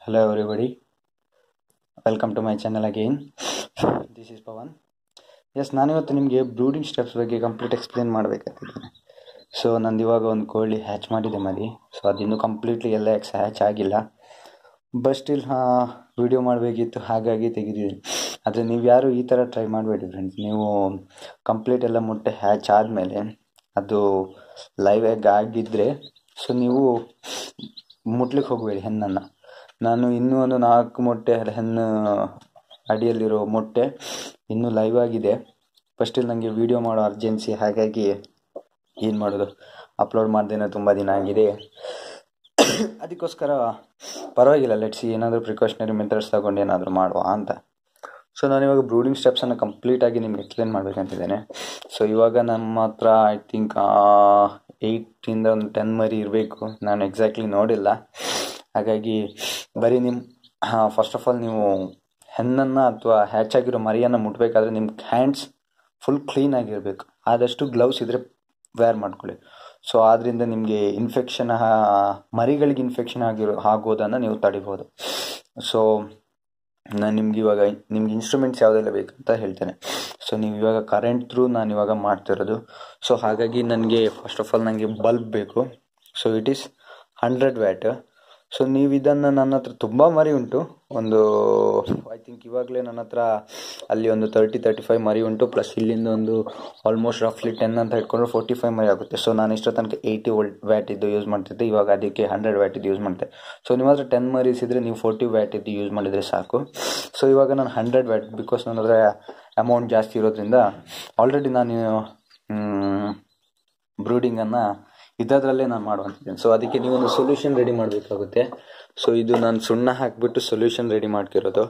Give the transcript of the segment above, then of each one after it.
Hello everybody, welcome to my channel again. This is Pawan. Yes ನಾನಿವತ್ತು ನಿಮಗೆ brooding steps ಬಗ್ಗೆ complete explain ಮಾಡಬೇಕಾಗಿದ್ದೇನೆ so ನಂದು ಇವಾಗ ಒಂದು ಕೋಳಿ ಹ್ಯಾಚ್ ಮಾಡಿದೆ ಮರಿ ಸೊ ಅದಿನ್ನೂ ಕಂಪ್ಲೀಟ್ಲಿ ಎಲ್ಲ ಎಕ್ಸ್ ಹ್ಯಾಚ್ ಆಗಿಲ್ಲ ಬಟ್ ಸ್ಟಿಲ್ ವಿಡಿಯೋ ಮಾಡಬೇಕಿತ್ತು ಹಾಗಾಗಿ ತೆಗೆದಿದ್ದೀನಿ ಆದರೆ ನೀವು ಯಾರು ಈ ಥರ ಟ್ರೈ ಮಾಡಬೇಡಿ ಫ್ರೆಂಡ್ಸ್ ನೀವು ಕಂಪ್ಲೀಟ್ ಎಲ್ಲ ಮೊಟ್ಟೆ ಹ್ಯಾಚ್ ಆದಮೇಲೆ ಅದು ಲೈವ್ ಎಗ್ ಆಗಿದ್ದರೆ ಸೊ ನೀವು ಮುಟ್ಲಿಕ್ಕೆ ಹೋಗಬೇಡಿ ಹೆಣ್ಣನ್ನು ನಾನು ಇನ್ನೂ ಒಂದು ನಾಲ್ಕು ಮೊಟ್ಟೆ ಹೆಣ್ಣು ಅಡಿಯಲ್ಲಿರೋ ಮೊಟ್ಟೆ ಇನ್ನೂ ಲೈವ್ ಆಗಿದೆ ಫಸ್ಟಿಲ್ಲಿ ನನಗೆ ವೀಡಿಯೋ ಮಾಡೋ ಅರ್ಜೆನ್ಸಿ ಹಾಗಾಗಿ ಏನು ಮಾಡೋದು ಅಪ್ಲೋಡ್ ಮಾಡ್ದೇನೆ ತುಂಬ ದಿನ ಆಗಿದೆ ಅದಕ್ಕೋಸ್ಕರ ಪರವಾಗಿಲ್ಲ ಲೆಟ್ಸಿ ಏನಾದರೂ ಪ್ರಿಕಾಷನರಿ ಮೆಥಡ್ಸ್ ತಗೊಂಡು ಏನಾದರೂ ಮಾಡುವ ಅಂತ ಸೊ ನಾನಿವಾಗ ಬ್ರೂಡಿಂಗ್ ಸ್ಟೆಪ್ಸನ್ನು ಕಂಪ್ಲೀಟಾಗಿ ನಿಮ್ಗೆ ಎಕ್ಸ್ಪ್ಲೇನ್ ಮಾಡಬೇಕಂತಿದ್ದೇನೆ ಸೊ ಇವಾಗ ನಮ್ಮ ಹತ್ರ ಐ ಥಿಂಕ್ ಏಯ್ಟಿಂದ ಒಂದು ಟೆನ್ ಮರಿ ಇರಬೇಕು ನಾನು ಎಕ್ಸಾಕ್ಟ್ಲಿ ನೋಡಿಲ್ಲ ಹಾಗಾಗಿ ಬರೀ ನಿಮ್ಮ ಫಸ್ಟ್ ಆಫ್ ಆಲ್ ನೀವು ಹೆಣ್ಣನ್ನು ಅಥವಾ ಹ್ಯಾಚ್ ಆಗಿರೋ ಮರಿಯನ್ನು ಮುಟ್ಟಬೇಕಾದ್ರೆ ನಿಮ್ಮ ಹ್ಯಾಂಡ್ಸ್ ಫುಲ್ ಕ್ಲೀನ್ ಆಗಿರಬೇಕು ಆದಷ್ಟು ಗ್ಲೌಸ್ ಇದ್ದರೆ ವೇರ್ ಮಾಡ್ಕೊಳ್ಳಿ ಸೊ ಆದ್ದರಿಂದ ನಿಮಗೆ ಇನ್ಫೆಕ್ಷನ್ ಮರಿಗಳಿಗೆ ಇನ್ಫೆಕ್ಷನ್ ಆಗಿರೋ ಆಗೋದನ್ನು ನೀವು ತಡಿಬೋದು ಸೊ ನಾನು ನಿಮ್ಗೆ ಇವಾಗ ನಿಮ್ಗೆ ಇನ್ಸ್ಟ್ರೂಮೆಂಟ್ಸ್ ಯಾವುದೆಲ್ಲ ಬೇಕಂತ ಹೇಳ್ತೇನೆ ಸೊ ನೀವು ಇವಾಗ ಕರೆಂಟ್ ಥ್ರೂ ನಾನು ಇವಾಗ ಮಾಡ್ತಿರೋದು ಸೊ ಹಾಗಾಗಿ ನನಗೆ ಫಸ್ಟ್ ಆಫ್ ಆಲ್ ನನಗೆ ಬಲ್ಬ್ ಬೇಕು so it is hundred watt so ನೀವು ಇದನ್ನು ನನ್ನ ಹತ್ರ ತುಂಬ ಮರಿ ಉಂಟು ಒಂದು ಐ ಥಿಂಕ್ ಇವಾಗಲೇ ನನ್ನ ಹತ್ರ ಅಲ್ಲಿ ಒಂದು ತರ್ಟಿ ತರ್ಟಿ ಫೈವ್ ಮರಿ ಉಂಟು ಪ್ಲಸ್ ಇಲ್ಲಿಂದ ಒಂದು ಆಲ್ಮೋಸ್ಟ್ ರಫ್ಲಿ ಟೆನ್ ಅಂತ ಇಟ್ಕೊಂಡ್ರೆ ಫೋರ್ಟಿ ಫೈವ್ ಮರಿ ಆಗುತ್ತೆ ಸೊ ನಾನು ಇಷ್ಟೋ ತನಕ ಏಯ್ಟಿ ವೋಲ್ಟ್ ವ್ಯಾಟ್ ಇದ್ದು ಯೂಸ್ ಮಾಡ್ತಿದ್ದೆ ಇವಾಗ ಅದಕ್ಕೆ ಹಂಡ್ರೆಡ್ ವ್ಯಾಟ್ ಇದ್ದು ಯೂಸ್ ಮಾಡ್ತೆ ಸೊ ನಿಮ್ಮ ಹತ್ರ ಟೆನ್ ಮರೀಸ್ ಇದ್ದರೆ ನೀವು ಫೋರ್ಟಿ ವ್ಯಾಟ್ ಇದ್ದು ಯೂಸ್ ಮಾಡಿದರೆ ಸಾಕು ಸೊ ಇವಾಗ ನಾನು ಹಂಡ್ರೆಡ್ ವ್ಯಾಟ್ ಬಿಕಾಸ್ ನನ್ನ ಹತ್ರ ಅಮೌಂಟ್ ಜಾಸ್ತಿ ಇರೋದ್ರಿಂದ ಆಲ್ರೆಡಿ ನಾನು ಬ್ರೂಡಿಂಗನ್ನು ಇದರಲ್ಲೇ ನಾನು ಮಾಡುವಂತಿದ್ದೇನೆ ಸೊ ಅದಕ್ಕೆ ನೀವು ಒಂದು ಸೊಲ್ಯೂಷನ್ ರೆಡಿ ಮಾಡಬೇಕಾಗುತ್ತೆ ಸೊ ಇದು ನಾನು ಸುಣ್ಣ ಹಾಕಿಬಿಟ್ಟು ಸೊಲ್ಯೂಷನ್ ರೆಡಿ ಮಾಡ್ತಿರೋದು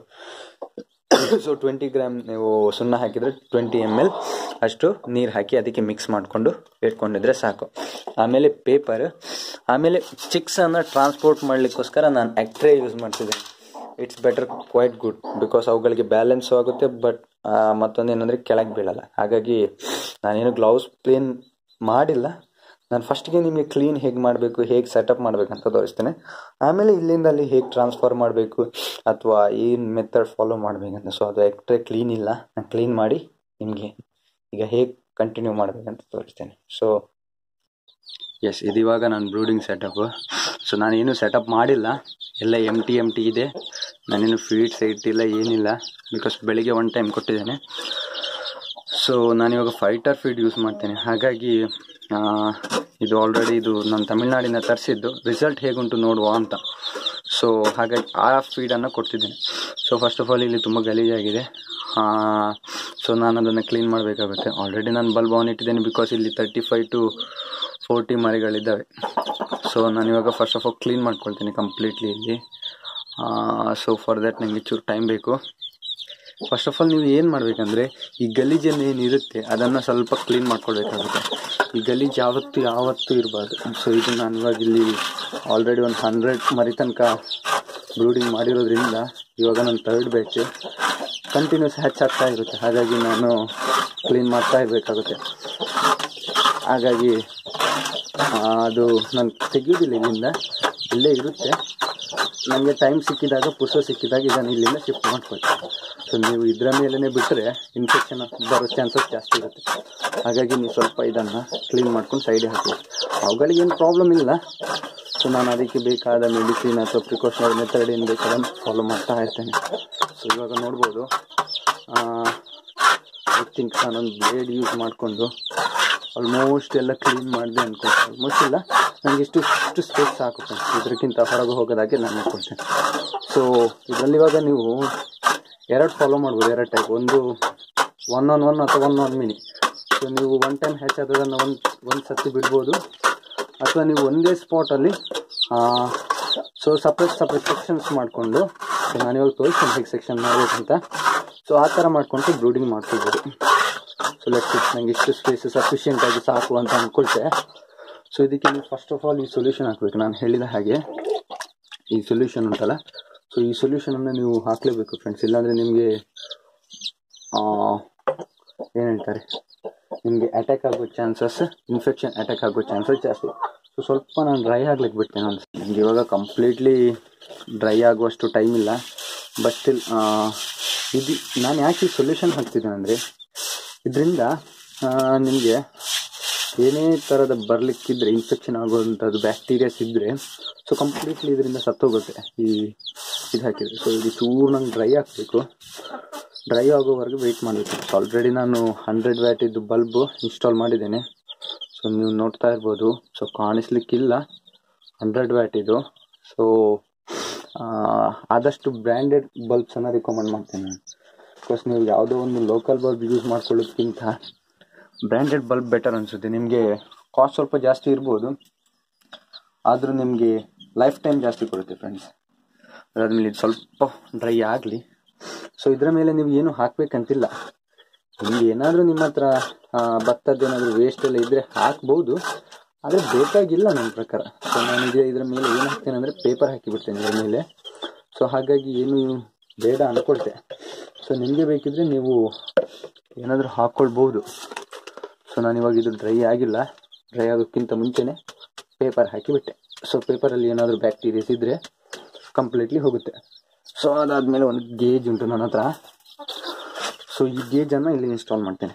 ಸೊ ಟ್ವೆಂಟಿ ಗ್ರಾಮ್ ನೀವು ಸುಣ್ಣ ಹಾಕಿದರೆ ಟ್ವೆಂಟಿ ಎಮ್ ಎಲ್ ಅಷ್ಟು ನೀರು ಹಾಕಿ ಅದಕ್ಕೆ ಮಿಕ್ಸ್ ಮಾಡಿಕೊಂಡು ಇಟ್ಕೊಂಡಿದ್ರೆ ಸಾಕು ಆಮೇಲೆ ಪೇಪರ್ ಆಮೇಲೆ ಚಿಕ್ಸನ್ನು ಟ್ರಾನ್ಸ್ಪೋರ್ಟ್ ಮಾಡಲಿಕ್ಕೋಸ್ಕರ ನಾನು ಆ್ಯಕ್ಟ್ರೇ ಯೂಸ್ ಮಾಡ್ತಿದ್ದೀನಿ it's better quite good because ಅವುಗಳಿಗೆ ಬ್ಯಾಲೆನ್ಸು ಆಗುತ್ತೆ ಬಟ್ ಮತ್ತೊಂದು ಏನಂದರೆ ಕೆಳಗೆ ಬೀಳಲ್ಲ ಹಾಗಾಗಿ ನಾನೇನು ಗ್ಲೌಸ್ ಪ್ಲೇನ್ ಮಾಡಿಲ್ಲ ನಾನು ಫಸ್ಟಿಗೆ ನಿಮಗೆ ಕ್ಲೀನ್ ಹೇಗೆ ಮಾಡಬೇಕು ಹೇಗೆ ಸೆಟಪ್ ಮಾಡಬೇಕಂತ ತೋರಿಸ್ತೇನೆ ಆಮೇಲೆ ಇಲ್ಲಿಂದ ಅಲ್ಲಿ ಹೇಗೆ ಟ್ರಾನ್ಸ್ಫರ್ ಮಾಡಬೇಕು ಅಥವಾ ಏನು ಮೆಥಡ್ ಫಾಲೋ ಮಾಡಬೇಕಂತ ಸೊ ಅದು ಎಕ್ಟ್ರೆ ಕ್ಲೀನ್ ಇಲ್ಲ ನಾನು ಕ್ಲೀನ್ ಮಾಡಿ ನಿಮಗೆ ಈಗ ಹೇಗೆ ಕಂಟಿನ್ಯೂ ಮಾಡಬೇಕಂತ ತೋರಿಸ್ತೇನೆ ಸೊ ಎಸ್ ಇದು ಇವಾಗ ನಾನು ಬ್ರೂಡಿಂಗ್ ಸೆಟಪ್ ಸೊ ನಾನೇನು ಸೆಟಪ್ ಮಾಡಿಲ್ಲ ಎಲ್ಲ ಎಮ್ ಟಿ ಎಮ್ ಟಿ ಇದೆ ನಾನೇನು ಫೀಡ್ಸ್ ಇಟ್ಟಿಲ್ಲ ಏನಿಲ್ಲ ಬಿಕಾಸ್ ಬೆಳಿಗ್ಗೆ ಒನ್ ಟೈಮ್ ಕೊಟ್ಟಿದ್ದೇನೆ ಸೊ ನಾನಿವಾಗ ಫೈಟರ್ ಫೀಡ್ ಯೂಸ್ ಮಾಡ್ತೇನೆ ಹಾಗಾಗಿ ಇದು ಆಲ್ರೆಡಿ ಇದು ನಾನು ತಮಿಳ್ನಾಡಿನ ತರಿಸಿದ್ದು ರಿಸಲ್ಟ್ ಹೇಗುಂಟು ನೋಡುವ ಅಂತ ಸೊ ಹಾಗಾಗಿ ಆ ಫೀಡನ್ನು ಕೊಡ್ತಿದ್ದೇನೆ ಸೊ ಫಸ್ಟ್ ಆಫ್ ಆಲ್ ಇಲ್ಲಿ ತುಂಬ ಗಲೀಜಾಗಿದೆ ಸೊ ನಾನು ಅದನ್ನು ಕ್ಲೀನ್ ಮಾಡಬೇಕಾಗುತ್ತೆ ಆಲ್ರೆಡಿ ನಾನು ಬಲ್ಬ್ ಆನ್ ಇಟ್ಟಿದ್ದೇನೆ ಬಿಕಾಸ್ ಇಲ್ಲಿ ತರ್ಟಿ ಫೈವ್ ಟು ಫೋರ್ಟಿ ಮರಿಗಳಿದ್ದಾವೆ ಸೊ ನಾನಿವಾಗ ಫಸ್ಟ್ ಆಫ್ ಆಲ್ ಕ್ಲೀನ್ ಮಾಡ್ಕೊಳ್ತೀನಿ ಕಂಪ್ಲೀಟ್ಲಿ ಇಲ್ಲಿ ಸೊ ಫಾರ್ ದ್ಯಾಟ್ ನನಗೆ ಚೂರು ಟೈಮ್ ಬೇಕು ಫಸ್ಟ್ ಆಫ್ ಆಲ್ ನೀವು ಏನು ಮಾಡಬೇಕಂದ್ರೆ ಈ ಗಲೀಜನ್ನು ಏನಿರುತ್ತೆ ಅದನ್ನು ಸ್ವಲ್ಪ ಕ್ಲೀನ್ ಮಾಡ್ಕೊಳ್ಬೇಕಾಗುತ್ತೆ ಈ ಗಲೀಜು ಯಾವತ್ತು ಯಾವತ್ತೂ ಇರಬಾರ್ದು ಸೊ ಇದು ನಾನು ಇವಾಗ ಇಲ್ಲಿ ಆಲ್ರೆಡಿ ಒಂದು ಹಂಡ್ರೆಡ್ ಮರಿ ತನಕ ಬ್ರೂಡಿಂಗ್ ಮಾಡಿರೋದ್ರಿಂದ ಇವಾಗ ನನ್ನ ತರ್ಡ್ ಬ್ಯಾಚ್ ಕಂಟಿನ್ಯೂಸ್ ಹ್ಯಾಚ್ ಆಗ್ತಾ ಇರುತ್ತೆ ಹಾಗಾಗಿ ನಾನು ಕ್ಲೀನ್ ಮಾಡ್ತಾ ಇರಬೇಕಾಗುತ್ತೆ ಹಾಗಾಗಿ ಅದು ನಾನು ತೆಗೆಯೋದಿಲ್ಲ ಇಲ್ಲಿಂದ ಇಲ್ಲೇ ಇರುತ್ತೆ ನನಗೆ ಟೈಮ್ ಸಿಕ್ಕಿದಾಗ ಪುಸ್ತಕ ಸಿಕ್ಕಿದಾಗ ಇದನ್ನು ಇಲ್ಲಿಂದ ಶಿಫ್ಟ್ ಮಾಡ್ಕೊಳ್ತೀನಿ ಸೊ ನೀವು ಇದರ ಮೇಲೇ ಬಿಟ್ಟರೆ ಇನ್ಫೆಕ್ಷನ್ ಬರೋ ಚಾನ್ಸಸ್ ಜಾಸ್ತಿ ಇರುತ್ತೆ ಹಾಗಾಗಿ ನೀವು ಸ್ವಲ್ಪ ಇದನ್ನು ಕ್ಲೀನ್ ಮಾಡ್ಕೊಂಡು ಸೈಡಿಗೆ ಹಾಕಿ ಅವುಗಳಿಗೇನು ಪ್ರಾಬ್ಲಮ್ ಇಲ್ಲ ಸೊ ನಾನು ಅದಕ್ಕೆ ಬೇಕಾದ ಮೆಡಿಸಿನ್ ಅಥವಾ ಪ್ರಿಕಾಷನರಿ ಮೆಥಡ್ ಏನು ಬೇಕಾದ ಫಾಲೋ ಮಾಡ್ತಾ ಇರ್ತೇನೆ ಸೊ ಇವಾಗ ನೋಡ್ಬೋದು ಐ ಥಿಂಕ್ ನಾನೊಂದು ಬ್ಲೇಡ್ ಯೂಸ್ ಮಾಡಿಕೊಂಡು ಆಲ್ಮೋಸ್ಟ್ ಎಲ್ಲ ಕ್ಲೀನ್ ಮಾಡಿದೆ ಅನ್ಕೊಂಡು ಆಲ್ಮೋಸ್ಟ್ ಇಲ್ಲ ನನಗೆ ಇಷ್ಟು ಇಷ್ಟು ಸ್ಪೇಸ್ ಸಾಕು ಇದಕ್ಕಿಂತ ಹೊರಗೆ ಹೋಗೋದಾಗೆ ನಾನು ನೋಡ್ಕೊಳ್ತೇನೆ ಸೊ ಇದರಲ್ಲಿ ಇವಾಗ ನೀವು ಎರಡು ಫಾಲೋ ಮಾಡ್ಬೋದು ಎರಡು ಟೈಪ್ ಒಂದು ಒನ್ ಆನ್ ಒನ್ ಅಥವಾ ಒನ್ ಆನ್ ಮಿನಿ ಸೊ ನೀವು ಒನ್ ಟೈಮ್ ಹ್ಯಾಚ್ ಆದದನ್ನು ಒಂದು ಒಂದು ಸತಿ ಬಿಡ್ಬೋದು ಅಥವಾ ನೀವು ಒಂದೇ ಸ್ಪಾಟಲ್ಲಿ ಸೊ ಸಪ್ರೇಟ್ ಸಪ್ರೇಟ್ ಸೆಕ್ಷನ್ಸ್ ಮಾಡಿಕೊಂಡು ಸೊ ನಾನಿವಾಗ ತೋರಿಸ್ತೀನಿ ಹೇಗೆ ಸೆಕ್ಷನ್ ಮಾಡಬೇಕಂತ ಸೊ ಆ ಥರ ಮಾಡ್ಕೊಂಡು ಬ್ರೂಡಿಂಗ್ ಮಾಡ್ಕೊಳ್ಬೋದು ಸೊ ಲೆಟ್ಸ್ ನನಗೆ ಇಷ್ಟು ಸ್ಪೇಸ್ ಸಫಿಷಿಯೆಂಟಾಗಿ ಸಾಕು ಅಂತ ಅಂದ್ಕೊಳ್ತೆ ಸೊ ಇದಕ್ಕೆ ನೀವು ಫಸ್ಟ್ ಆಫ್ ಆಲ್ ಈ ಸೊಲ್ಯೂಷನ್ ಹಾಕಬೇಕು ನಾನು ಹೇಳಿದ ಹಾಗೆ ಈ ಸೊಲ್ಯೂಷನ್ ಉಂಟಲ್ಲ ಸೊ ಈ ಸೊಲ್ಯೂಷನನ್ನು ನೀವು ಹಾಕಲೇಬೇಕು ಫ್ರೆಂಡ್ಸ್ ಇಲ್ಲಾಂದರೆ ನಿಮಗೆ ಏನು ಹೇಳ್ತಾರೆ ನಿಮಗೆ ಅಟ್ಯಾಕ್ ಆಗೋ ಚಾನ್ಸಸ್ ಇನ್ಫೆಕ್ಷನ್ ಅಟ್ಯಾಕ್ ಆಗೋ ಚಾನ್ಸಸ್ ಜಾಸ್ತಿ ಸೊ ಸ್ವಲ್ಪ ನಾನು ಡ್ರೈ ಆಗ್ಲಿಕ್ಕೆ ಬಿಟ್ಟೆ ನಾನು ನನಗೆ ಇವಾಗ ಕಂಪ್ಲೀಟ್ಲಿ ಡ್ರೈ ಆಗುವಷ್ಟು ಟೈಮ್ ಇಲ್ಲ ಬಟ್ ಸ್ಟಿಲ್ ಇದು ನಾನು ಯಾಕೆ ಈ ಸೊಲ್ಯೂಷನ್ ಹಾಕ್ತಿದ್ದೇನೆ ಅಂದರೆ ಇದರಿಂದ ನಿಮಗೆ ಏನೇ ಥರದ ಬರಲಿಕ್ಕಿದ್ರೆ ಇನ್ಫೆಕ್ಷನ್ ಆಗುವಂಥದ್ದು ಬ್ಯಾಕ್ಟೀರಿಯಾಸ್ ಇದ್ದರೆ ಸೊ ಕಂಪ್ಲೀಟ್ಲಿ ಇದರಿಂದ ಸತ್ತೋಗುತ್ತೆ ಈ ಇದು ಹಾಕಿದರೆ ಸೊ ಇದು ಚೂರು ನಂಗೆ ಡ್ರೈ ಆಗಬೇಕು ಡ್ರೈ ಆಗೋವರೆಗೆ ವೆಯ್ಟ್ ಮಾಡಬೇಕು ಸೊ ಆಲ್ರೆಡಿ ನಾನು ಹಂಡ್ರೆಡ್ ವ್ಯಾಟಿದ್ದು ಬಲ್ಬು ಇನ್ಸ್ಟಾಲ್ ಮಾಡಿದ್ದೇನೆ ಸೊ ನೀವು ನೋಡ್ತಾ ಇರ್ಬೋದು ಸೊ ಕಾಣಿಸ್ಲಿಕ್ಕಿಲ್ಲ ಹಂಡ್ರೆಡ್ ವ್ಯಾಟ್ ಇದು ಸೊ ಆದಷ್ಟು ಬ್ರ್ಯಾಂಡೆಡ್ ಬಲ್ಬ್ಸನ್ನು ರಿಕಮೆಂಡ್ ಮಾಡ್ತೇನೆ ನಾನು ಬಿಕಾಸ್ ನೀವು ಯಾವುದೋ ಒಂದು ಲೋಕಲ್ ಬಲ್ಬ್ ಯೂಸ್ ಮಾಡ್ಕೊಳ್ಳೋದಕ್ಕಿಂತ ಬ್ರ್ಯಾಂಡೆಡ್ ಬಲ್ಬ್ ಬೆಟರ್ ಅನಿಸುತ್ತೆ ನಿಮಗೆ ಕಾಸ್ಟ್ ಸ್ವಲ್ಪ ಜಾಸ್ತಿ ಇರ್ಬೋದು ಆದರೂ ನಿಮಗೆ ಲೈಫ್ ಟೈಮ್ ಜಾಸ್ತಿ ಕೊಡುತ್ತೆ ಫ್ರೆಂಡ್ಸ್ ಅದಾದಮೇಲೆ ಇದು ಸ್ವಲ್ಪ ಡ್ರೈ ಆಗಲಿ ಸೊ ಇದರ ಮೇಲೆ ನೀವು ಏನು ಹಾಕಬೇಕಂತಿಲ್ಲ ನಿಮ್ಗೆ ಏನಾದರೂ ನಿಮ್ಮ ಹತ್ರ ಭತ್ತದ್ದೇನಾದರೂ ವೇಸ್ಟ್ ಎಲ್ಲ ಇದ್ದರೆ ಹಾಕ್ಬೋದು ಆದರೆ ಬೇಕಾಗಿಲ್ಲ ನನ್ನ ಪ್ರಕಾರ ಸೊ ನಾನೀಗ ಇದರ ಮೇಲೆ ಏನು ಹಾಕ್ತೇನೆ ಅಂದರೆ ಪೇಪರ್ ಹಾಕಿಬಿಡ್ತೇನೆ ಇದರ ಮೇಲೆ ಸೊ ಹಾಗಾಗಿ ಏನು ಬೇಡ ಅಂದ್ಕೊಳ್ತೆ ಸೊ ನಿಮಗೆ ಬೇಕಿದ್ರೆ ನೀವು ಏನಾದರೂ ಹಾಕ್ಕೊಳ್ಬೋದು ಸೊ ನಾನು ಇವಾಗ ಇದು ಡ್ರೈ ಆಗಿಲ್ಲ ಡ್ರೈ ಆಗೋಕ್ಕಿಂತ ಮುಂಚೆನೇ ಪೇಪರ್ ಹಾಕಿಬಿಟ್ಟೆ ಸೊ ಪೇಪರಲ್ಲಿ ಏನಾದರೂ ಬ್ಯಾಕ್ಟೀರಿಯಾಸ್ ಇದ್ದರೆ ಕಂಪ್ಲೀಟ್ಲಿ ಹೋಗುತ್ತೆ ಸೊ ಅದಾದಮೇಲೆ ಒಂದು ಗೇಜ್ ಉಂಟು ನನ್ನ ಹತ್ರ ಸೊ ಈ ಗೇಜನ್ನು ಇಲ್ಲಿ ಇನ್ಸ್ಟಾಲ್ ಮಾಡ್ತೇನೆ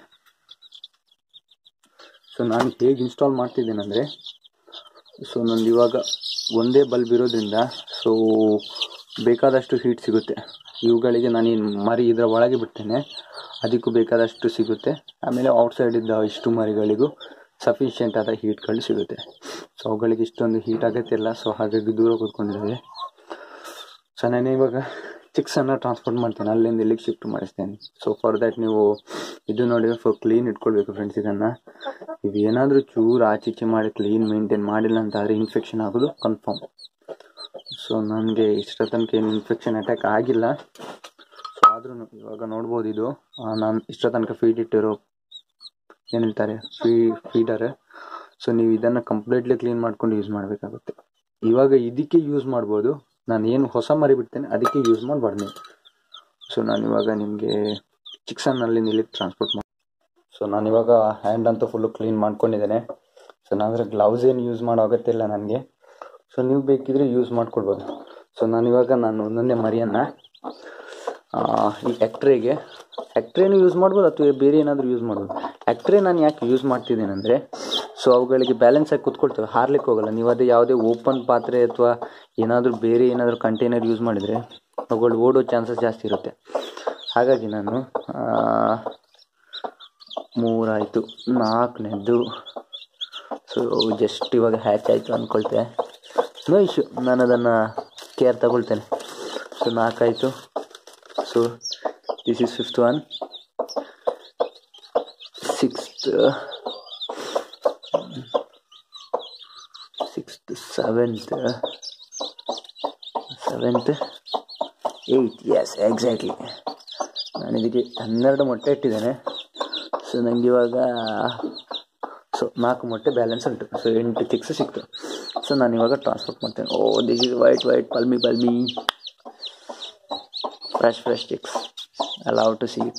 ಸೊ ನಾನು ಹೇಗೆ ಇನ್ಸ್ಟಾಲ್ ಮಾಡ್ತಿದ್ದೇನೆ ಅಂದರೆ ಸೊ ನಂದು ಇವಾಗ ಒಂದೇ ಬಲ್ಬ್ ಇರೋದ್ರಿಂದ ಸೊ ಬೇಕಾದಷ್ಟು ಹೀಟ್ ಸಿಗುತ್ತೆ ಇವುಗಳಿಗೆ ನಾನು ಏನು ಮರಿ ಇದರ ಒಳಗೆ ಬಿಡ್ತೇನೆ ಅದಕ್ಕೂ ಬೇಕಾದಷ್ಟು ಸಿಗುತ್ತೆ ಆಮೇಲೆ ಔಟ್ಸೈಡ್ ಇದ್ದ ಇಷ್ಟು ಮರಿಗಳಿಗೂ ಸಫಿಷಿಯೆಂಟ್ ಆದ ಹೀಟ್ಗಳು ಸಿಗುತ್ತೆ ಸೊ ಅವುಗಳಿಗೆ ಇಷ್ಟೊಂದು ಹೀಟ್ ಅಗತ್ಯ ಸೊ ಹಾಗಾಗಿ ದೂರ ಕೂತ್ಕೊಂಡಿದ್ದಾವೆ ಸೊ ನಾನು ಇವಾಗ ಚಿಕ್ಸನ್ನು ಟ್ರಾನ್ಸ್ಪೋರ್ಟ್ ಮಾಡ್ತೇನೆ ಅಲ್ಲಿಂದ ಇಲ್ಲಿಗೆ ಶಿಫ್ಟ್ ಮಾಡಿಸ್ತೇನೆ ಸೊ ಫಾರ್ ದ್ಯಾಟ್ ನೀವು ಇದು ನೋಡಿ ಫಾರ್ ಕ್ಲೀನ್ ಇಟ್ಕೊಳ್ಬೇಕು ಫ್ರೆಂಡ್ಸ್ ಇದನ್ನು ನೀವು ಏನಾದರೂ ಚೂರು ಆಚೀಚೆ ಮಾಡಿ ಕ್ಲೀನ್ ಮೇಂಟೈನ್ ಮಾಡಿಲ್ಲ ಅಂತಾದರೆ ಇನ್ಫೆಕ್ಷನ್ ಆಗೋದು ಕನ್ಫರ್ಮ್ ಸೊ ನನಗೆ ಇಷ್ಟರ ತನಕ ಏನು ಇನ್ಫೆಕ್ಷನ್ ಅಟ್ಯಾಕ್ ಆಗಿಲ್ಲ ಸೊ ಆದ್ರೂ ಇವಾಗ ನೋಡ್ಬೋದು ಇದು ನಾನು ಇಷ್ಟರ ತನಕ ಫೀಡ್ ಇಟ್ಟಿರೋ ಏನು ಹೇಳ್ತಾರೆ ಫೀ ಫೀಡರ್ ಸೊ ನೀವು ಇದನ್ನು ಕಂಪ್ಲೀಟ್ಲಿ ಕ್ಲೀನ್ ಮಾಡ್ಕೊಂಡು ಯೂಸ್ ಮಾಡಬೇಕಾಗುತ್ತೆ ಇವಾಗ ಇದಕ್ಕೆ ಯೂಸ್ ಮಾಡ್ಬೋದು ನಾನು ಏನು ಹೊಸ ಮರಿ ಬಿಡ್ತೇನೆ ಅದಕ್ಕೆ ಯೂಸ್ ಮಾಡಬಾರ್ದು ನೀವು ಸೊ ನಾನು ಇವಾಗ ನಿಮಗೆ ಚಿಕ್ಸನ್ನಲ್ಲಿ ನಿಲ್ಲಿಗೆ ಟ್ರಾನ್ಸ್ಪೋರ್ಟ್ ಮಾಡಿ ಸೊ ನಾನಿವಾಗ ಹ್ಯಾಂಡ್ ಅಂತೂ ಫುಲ್ಲು ಕ್ಲೀನ್ ಮಾಡ್ಕೊಂಡಿದ್ದೇನೆ ಸೊ ನಾನಂದರೆ ಗ್ಲೌಸ್ ಏನು ಯೂಸ್ ಮಾಡೋ ಅಗತ್ಯ ಇಲ್ಲ ನನಗೆ ಸೊ ನೀವು ಬೇಕಿದ್ರೆ ಯೂಸ್ ಮಾಡ್ಕೊಳ್ಬೋದು ಸೊ ನಾನಿವಾಗ ನಾನು ಒಂದೊಂದೇ ಮರಿಯನ್ನು ಈ ಎಕ್ಟ್ರೇಗೆ ಎಕ್ಟ್ರೇನು ಯೂಸ್ ಮಾಡ್ಬೋದು ಅಥವಾ ಬೇರೆ ಏನಾದರೂ ಯೂಸ್ ಮಾಡ್ಬೋದು ಎಕ್ಟ್ರೇ ನಾನು ಯಾಕೆ ಯೂಸ್ ಮಾಡ್ತಿದ್ದೇನೆ ಅಂದರೆ ಸೊ ಅವುಗಳಿಗೆ ಬ್ಯಾಲೆನ್ಸ್ ಆಗಿ ಕೂತ್ಕೊಳ್ತೇವೆ ಹಾರ್ಲಿಕ್ಕೆ ಹೋಗಲ್ಲ ನೀವು ಅದೇ ಯಾವುದೇ ಓಪನ್ ಪಾತ್ರೆ ಅಥವಾ ಏನಾದರೂ ಬೇರೆ ಏನಾದರೂ ಕಂಟೈನರ್ ಯೂಸ್ ಮಾಡಿದರೆ ಅವುಗಳು ಓಡೋ ಚಾನ್ಸಸ್ ಜಾಸ್ತಿ ಇರುತ್ತೆ ಹಾಗಾಗಿ ನಾನು ಮೂರಾಯಿತು ನಾಲ್ಕನೇದು ಸೊ ಜಸ್ಟ್ ಇವಾಗ ಹ್ಯಾಚ್ ಆಯಿತು ಅಂದ್ಕೊಳ್ತೆ ನೋ ಇಶ್ಯೂ ನಾನು ಅದನ್ನು ಕೇರ್ ತಗೊಳ್ತೇನೆ ಸೊ ನಾಲ್ಕಾಯಿತು so this is fifth one sixth sixth seventh seventh eight yes exactly ನಾನು ಇದಕ್ಕೆ ಹನ್ನೆರಡು ಮೊಟ್ಟೆ ಇಟ್ಟಿದ್ದೇನೆ ಸೊ ನನಗೆ ಇವಾಗ ಸೊ ನಾಲ್ಕು ಮೊಟ್ಟೆ ಬ್ಯಾಲೆನ್ಸ್ ಉಂಟು ಸೊ ಎಂಟು ಚಿಕ್ಸ್ ಸಿಕ್ತು ಸೊ ನಾನು ಇವಾಗ ಟ್ರಾನ್ಸ್ಪೋರ್ಟ್ ಮಾಡ್ತೇನೆ oh this is white white ಪಲ್ಮಿ ಪಲ್ಮಿ fresh fresh chicks allow to see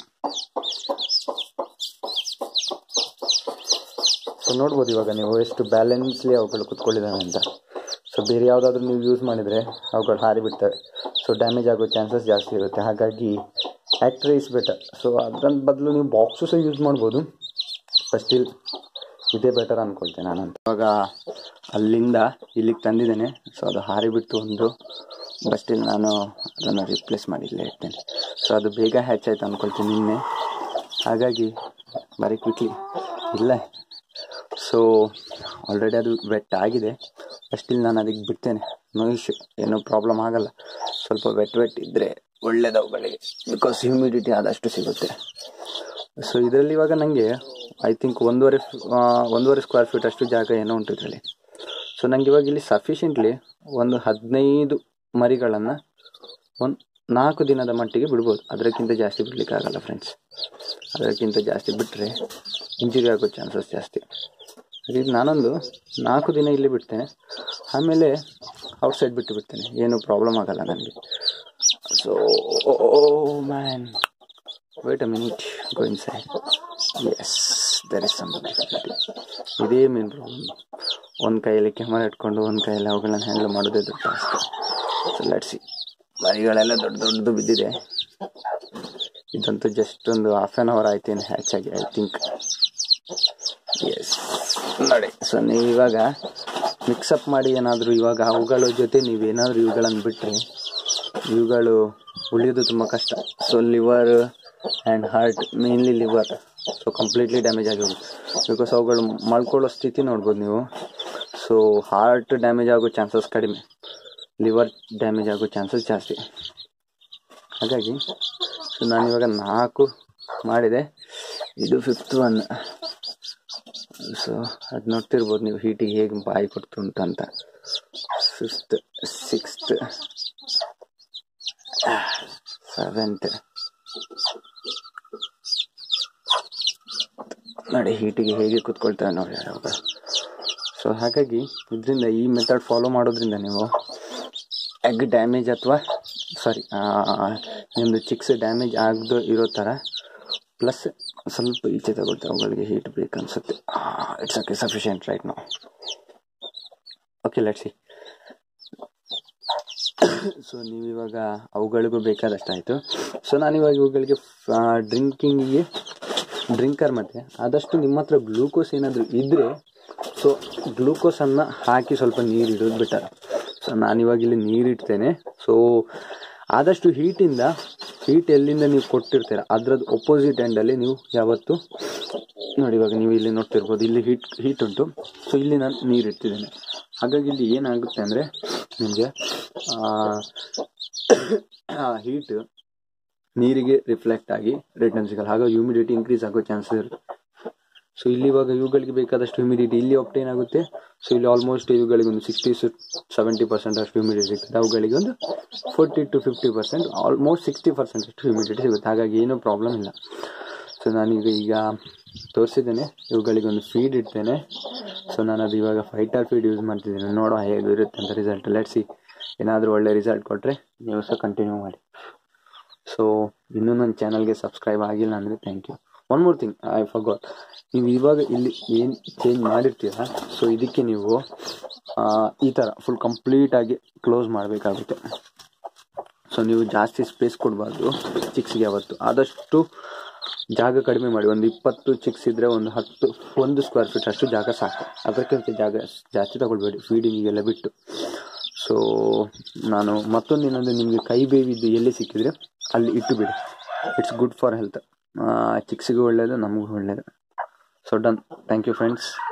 so ನೋಡ್ಬೋದು ಇವಾಗ ನೀವು ಎಷ್ಟು ಬ್ಯಾಲೆನ್ಸ್ಲಿ ಅವುಗಳು ಕುತ್ಕೊಂಡಿದ್ದಾವೆ ಅಂತ ಸೊ ಬೇರೆ ಯಾವುದಾದ್ರೂ ನೀವು ಯೂಸ್ ಮಾಡಿದರೆ ಅವುಗಳು ಹಾರಿ ಬಿಡ್ತವೆ ಸೊ ಡ್ಯಾಮೇಜ್ ಆಗೋ ಚಾನ್ಸಸ್ ಜಾಸ್ತಿ ಇರುತ್ತೆ ಹಾಗಾಗಿ ಆ್ಯಕ್ಟ್ರೆ ಇಸ್ ಬೆಟರ್ ಸೊ ಅದರ ಬದಲು ನೀವು ಬಾಕ್ಸು ಸಹ ಯೂಸ್ ಮಾಡ್ಬೋದು ಬಟ್ ಸ್ಟಿಲ್ ಇದೇ ಬೆಟರ್ ಅಂದ್ಕೊಳ್ತೇನೆ ನಾನಂತ ಇವಾಗ ಅಲ್ಲಿಂದ ಇಲ್ಲಿಗೆ ತಂದಿದ್ದೇನೆ ಸೊ ಅದು ಹಾರಿಬಿಟ್ಟು ಒಂದು ಬಟ್ ಸ್ಟಿಲ್ ನಾನು ಅದನ್ನು ರಿಪ್ಲೇಸ್ ಮಾಡಿಲ್ಲೇ ಇರ್ತೇನೆ ಸೊ ಅದು ಬೇಗ ಹ್ಯಾಚ್ ಆಯ್ತು ಅಂದ್ಕೊಳ್ತೀನಿ ನಿನ್ನೆ ಹಾಗಾಗಿ ಬರೀ ಕ್ವಿಕ್ಲಿ ಇಲ್ಲ ಸೊ ಆಲ್ರೆಡಿ ಅದು ವೆಟ್ ಆಗಿದೆ ಸ್ಟಿಲ್ ನಾನು ಅದಕ್ಕೆ ಬಿಡ್ತೇನೆ ನೋ ಇಶ್ಯೂ ಏನೂ ಪ್ರಾಬ್ಲಮ್ ಆಗಲ್ಲ ಸ್ವಲ್ಪ ವೆಟ್ ವೆಟ್ ಇದ್ದರೆ ಒಳ್ಳೇದು ಅವುಗಳಿಗೆ ಬಿಕಾಸ್ ಹ್ಯೂಮಿಡಿಟಿ ಆದಷ್ಟು ಸಿಗುತ್ತೆ ಸೊ ಇದರಲ್ಲಿ ಇವಾಗ ನನಗೆ ಐ ಥಿಂಕ್ ಒಂದೂವರೆ ಒಂದೂವರೆ ಸ್ಕ್ವೇರ್ ಫೀಟ್ ಅಷ್ಟು ಜಾಗ ಏನೋ ಉಂಟು ಇದರಲ್ಲಿ ಸೊ ನನಗೆ ಇವಾಗ ಇಲ್ಲಿ ಸಫಿಷಿಯೆಂಟ್ಲಿ ಒಂದು ಹದಿನೈದು ಮರಿಗಳನ್ನು ಒಂದು ನಾಲ್ಕು ದಿನದ ಮಟ್ಟಿಗೆ ಬಿಡ್ಬೋದು ಅದಕ್ಕಿಂತ ಜಾಸ್ತಿ ಬಿಡ್ಲಿಕ್ಕೆ ಆಗಲ್ಲ ಫ್ರೆಂಡ್ಸ್ ಅದಕ್ಕಿಂತ ಜಾಸ್ತಿ ಬಿಟ್ಟರೆ ಇಂಜುರಿ ಆಗೋ ಚಾನ್ಸಸ್ ಜಾಸ್ತಿ ಇದು ನಾನೊಂದು ನಾಲ್ಕು ದಿನ ಇಲ್ಲಿ ಬಿಡ್ತೇನೆ ಆಮೇಲೆ ಔಟ್ಸೈಡ್ ಬಿಟ್ಟು ಬಿಡ್ತೇನೆ ಏನು ಪ್ರಾಬ್ಲಮ್ ಆಗಲ್ಲ ನನಗೆ so oh man wait a minute go inside yes there is some difficulty ಇದೇ ಮೇನ್ ಪ್ರಾಬ್ಲಮ್ ಒಂದು ಕೈಯಲ್ಲಿ ಕ್ಯಾಮರಾ ಇಟ್ಕೊಂಡು ಒಂದು ಕೈಯಲ್ಲಿ ಅವುಗಳನ್ನ ಹ್ಯಾಂಡಲ್ ಮಾಡೋದೇ ದೊಡ್ಡ ಟಾಸ್ಕ್ ಸೊ ಲೆಟ್ಸಿ ಮರಿಗಳೆಲ್ಲ ದೊಡ್ಡ ದೊಡ್ಡದು ಬಿದ್ದಿದೆ ಇದಂತೂ ಜಸ್ಟ್ ಒಂದು ಹಾಫ್ ಆನ್ ಅವರ್ ಆಯ್ತೇನು ಹ್ಯಾಚ್ ಆಗಿ ಐ ಥಿಂಕ್ ಎಸ್ ನೋಡಿ ಸೊ ನೀವು ಇವಾಗ ಮಿಕ್ಸಪ್ ಮಾಡಿ ಏನಾದರೂ ಇವಾಗ ಅವುಗಳ ಜೊತೆ ನೀವೇನಾದರೂ ಇವುಗಳನ್ನು ಬಿಟ್ಟರೆ ಇವುಗಳು ಉಳಿಯೋದು ತುಂಬ ಕಷ್ಟ so liver and heart mainly liver so completely damage ಆಗಿ ಹೋಗುತ್ತೆ ಬಿಕಾಸ್ ಅವುಗಳು ಮಳ್ಕೊಳ್ಳೋ ಸ್ಥಿತಿ ನೋಡ್ಬೋದು ನೀವು ಸೊ ಹಾರ್ಟ್ ಡ್ಯಾಮೇಜ್ ಆಗೋ ಚಾನ್ಸಸ್ ಕಡಿಮೆ ಲಿವರ್ ಡ್ಯಾಮೇಜ್ ಆಗೋ ಚಾನ್ಸಸ್ ಜಾಸ್ತಿ ಹಾಗಾಗಿ ಸೊ ನಾನಿವಾಗ ನಾಲ್ಕು ಮಾಡಿದೆ ಇದು ಫಿಫ್ತ್ ಒನ್ ಸೊ ಅದು ನೋಡ್ತಿರ್ಬೋದು ನೀವು ಹೀಟಿಗೆ ಹೇಗೆ ಬಾಯಿ ಕೊಡ್ತುಂಟು ಅಂತ ಫಿಫ್ತ್ ಸಿಕ್ಸ್ತ್ ಸೆವೆಂತ್ ನೋಡಿ ಹೀಟಿಗೆ ಹೇಗೆ ಕೂತ್ಕೊಳ್ತಾರೆ ನೋಡಿ ಅವಾಗ ಸೊ ಹಾಗಾಗಿ ಇದರಿಂದ ಈ ಮೆಥಡ್ ಫಾಲೋ ಮಾಡೋದ್ರಿಂದ ನೀವು ಎಗ್ ಡ್ಯಾಮೇಜ್ ಅಥವಾ ಸಾರಿ ನಿಮ್ಮದು ಚಿಕ್ಸ್ ಡ್ಯಾಮೇಜ್ ಆಗದೆ ಇರೋ ಥರ ಪ್ಲಸ್ ಸ್ವಲ್ಪ ಈಚೆ ತಗೊಳ್ತಾರೆ ಅವುಗಳಿಗೆ ಹೀಟ್ ಬೇಕು ಅನ್ಸುತ್ತೆ ಇಟ್ಸ್ ಓಕೆ ಸಫಿಷಿಯಂಟ್ ರೈಟ್ ನಾವು ಓಕೆ ಲೆಟ್ಸಿ ಸೊ ನೀವಿವಾಗ ಅವುಗಳಿಗೂ ಬೇಕಾದಷ್ಟು ಆಯಿತು ಸೊ ನಾನಿವಾಗ ಇವುಗಳಿಗೆ ಡ್ರಿಂಕಿಂಗಿಗೆ ಡ್ರಿಂಕರ್ ಮತ್ತು ಆದಷ್ಟು ನಿಮ್ಮ ಹತ್ರ ಗ್ಲೂಕೋಸ್ ಏನಾದರೂ ಇದ್ದರೆ ಸೊ ಗ್ಲೂಕೋಸನ್ನು ಹಾಕಿ ಸ್ವಲ್ಪ ನೀರು ಇಡೋದು ಬೆಟರ್ ಸೊ ನಾನಿವಾಗ ಇಲ್ಲಿ ನೀರು ಇಡ್ತೇನೆ ಸೊ ಆದಷ್ಟು ಹೀಟಿಂದ ಹೀಟ್ ಎಲ್ಲಿಂದ ನೀವು ಕೊಟ್ಟಿರ್ತೀರ ಅದ್ರದ್ದು ಒಪೋಸಿಟ್ ಎಂಡಲ್ಲಿ ನೀವು ಯಾವತ್ತು ನೋಡಿ ಇವಾಗ ನೀವು ಇಲ್ಲಿ ನೋಡ್ತಿರ್ಬೋದು ಇಲ್ಲಿ ಹೀಟ್ ಹೀಟ್ ಉಂಟು ಸೊ ಇಲ್ಲಿ ನಾನು ನೀರು ಇಡ್ತಿದ್ದೇನೆ ಹಾಗಾಗಿ ಇಲ್ಲಿ ಏನಾಗುತ್ತೆ ಅಂದರೆ ನಿಮಗೆ ಹೀಟ್ ನೀರಿಗೆ ರಿಫ್ಲೆಕ್ಟ್ ಆಗಿ ರಿಟರ್ನ್ ಸಿಗಲ್ಲ ಹಾಗಾಗಿ ಹ್ಯೂಮಿಡಿಟಿ ಇನ್ಕ್ರೀಸ್ ಆಗೋ ಚಾನ್ಸಸ್ ಇರುತ್ತೆ ಸೊ ಇಲ್ಲಿ ಇವಾಗ ಇವುಗಳಿಗೆ ಬೇಕಾದಷ್ಟು ಹ್ಯೂಮಿಡಿಟಿ ಇಲ್ಲಿ ಒಪ್ಟೇನ್ ಆಗುತ್ತೆ ಸೊ ಇಲ್ಲಿ ಆಲ್ಮೋಸ್ಟ್ ಇವುಗಳಿಗೆ ಒಂದು ಸಿಕ್ಸ್ಟಿ ಟು ಸೆವೆಂಟಿ ಪರ್ಸೆಂಟ್ ಅಷ್ಟು ಹ್ಯೂಮಿಡಿಟಿ ಸಿಗುತ್ತೆ ಅವುಗಳಿಗೆ ಒಂದು forty to fifty percent almost sixty percent ಅಷ್ಟು ಹ್ಯೂಮಿಡಿಟಿ ಸಿಗುತ್ತೆ ಹಾಗಾಗಿ ಏನೂ ಪ್ರಾಬ್ಲಮ್ ಇಲ್ಲ ಸೊ ನಾನೀಗ ಈಗ ತೋರಿಸಿದ್ದೇನೆ ಇವುಗಳಿಗೆ ಒಂದು ಫೀಡ್ ಇಡ್ತೇನೆ ಸೊ ನಾನು ಅದು ಇವಾಗ ಫೈಟರ್ ಫೀಡ್ ಯೂಸ್ ಮಾಡ್ತಿದ್ದೇನೆ ನೋಡೋ ಹೇಗೆ ಇರುತ್ತೆ ಅಂತ ರಿಸಲ್ಟ್ ಲೆಟ್ಸಿ ಏನಾದರೂ ಒಳ್ಳೆ ರಿಸಲ್ಟ್ ಕೊಟ್ಟರೆ ನೀವು ಸಹ ಕಂಟಿನ್ಯೂ ಮಾಡಿ ಸೊ ಇನ್ನೂ ನನ್ನ ಚಾನಲ್ಗೆ ಸಬ್ಸ್ಕ್ರೈಬ್ ಆಗಿಲ್ಲ ಅಂದರೆ thank you one more thing I forgot ನೀವು ಇವಾಗ ಇಲ್ಲಿ ಏನು ಚೇಂಜ್ ಮಾಡಿರ್ತೀರ ಸೊ ಇದಕ್ಕೆ ನೀವು ಈ ಥರ ಫುಲ್ ಕಂಪ್ಲೀಟಾಗಿ ಕ್ಲೋಸ್ ಮಾಡಬೇಕಾಗುತ್ತೆ ಸೊ ನೀವು ಜಾಸ್ತಿ ಸ್ಪೇಸ್ ಕೊಡಬಾರ್ದು ಚಿಕ್ಸ್ಗೆ ಯಾವತ್ತು ಆದಷ್ಟು ಜಾಗ ಕಡಿಮೆ ಮಾಡಿ ಒಂದು ಇಪ್ಪತ್ತು ಚಿಕ್ಸ್ ಇದ್ದರೆ ಒಂದು ಹತ್ತು ಒಂದು ಸ್ಕ್ವೇರ್ ಫೀಟ್ ಅಷ್ಟು ಜಾಗ ಸಾಕು ಅದಕ್ಕಿಂತ ಜಾಗ ಜಾಸ್ತಿ ತಗೊಳ್ಬೇಡಿ ಫೀಡಿಂಗಿಗೆಲ್ಲ ಬಿಟ್ಟು ಸೊ ನಾನು ಮತ್ತೊಂದು ಏನಂದರೆ ನಿಮಗೆ ಕೈ ಬೇವಿದ್ದು ಎಲ್ಲಿ ಸಿಕ್ಕಿದ್ರೆ ಅಲ್ಲಿ ಇಟ್ಟು ಬಿಡಿ ಇಟ್ಸ್ ಗುಡ್ ಫಾರ್ ಹೆಲ್ತ್ ಚಿಕ್ಸಿಗೂ ಒಳ್ಳೆಯದು ನಮಗೂ ಒಳ್ಳೆಯದು so done thank you friends